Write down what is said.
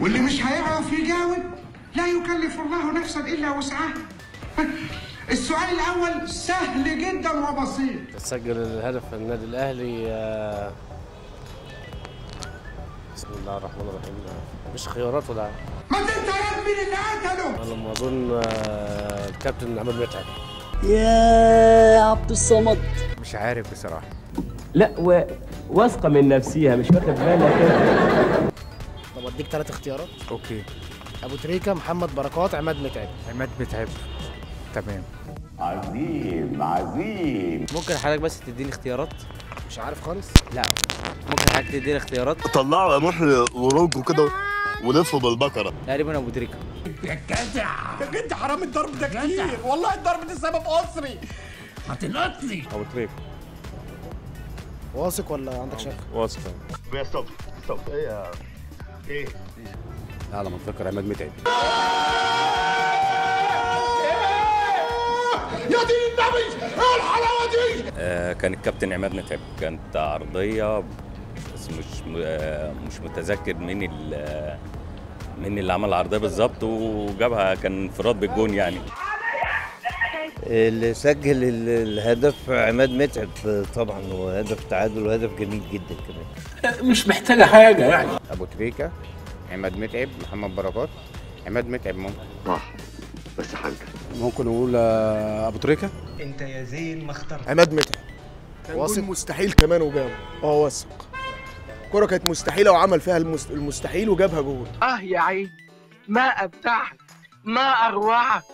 واللي مش هيعرف يجاوب لا يكلف الله نفسا الا وسعها السؤال الاول سهل جدا وبسيط سجل الهدف في النادي الاهلي آه، بسم الله الرحمن الرحيم آه، مش خيارات ولا ما انت عارف مين اللي قتله على ما اظن آه، الكابتن عماد متعب يا عبد الصمد مش عارف بصراحة لا و... واثقه من نفسها مش واخد بالها كده طب اديك ثلاث اختيارات اوكي ابو تريكه محمد بركات عماد متعب عماد متعب تمام عظيم عظيم ممكن حضرتك بس تديني اختيارات مش عارف خالص لا ممكن حضرتك تديني اختيارات طلعوا يا محي ورجوا كده ولفوا بالبقرة تقريبا ابو تريكه انت حرام الضرب ده كتير والله الضرب ده سبب اسري ابو تريك واثق ولا عندك شك واثق يا ستوب ستوب ايه يا ايه على ما اتذكر عماد متعب يا دين النبي ايه الحلاوه دي كان الكابتن عماد متعب كانت عرضية بس مش م- آه، مش متذكر مين ال- مين اللي عمل العرضية بالظبط وجابها كان انفراد بالجون يعني اللي سجل ال- الهدف عماد متعب طبعا هو هدف تعادل وهدف جميل جدا كمان مش محتاجه حاجه يعني ابو تريكة عماد متعب محمد بركات عماد متعب ممكن صح بس حاجة ممكن نقول آه، ابو تريكه انت يا زين ما اخترت عماد متعب كان واثق؟ جول مستحيل كمان وجابه اه واثق الكرة كانت مستحيلة وعمل فيها المست- المستحيل وجابها جول اه يا عين ما ابدعك ما اروعك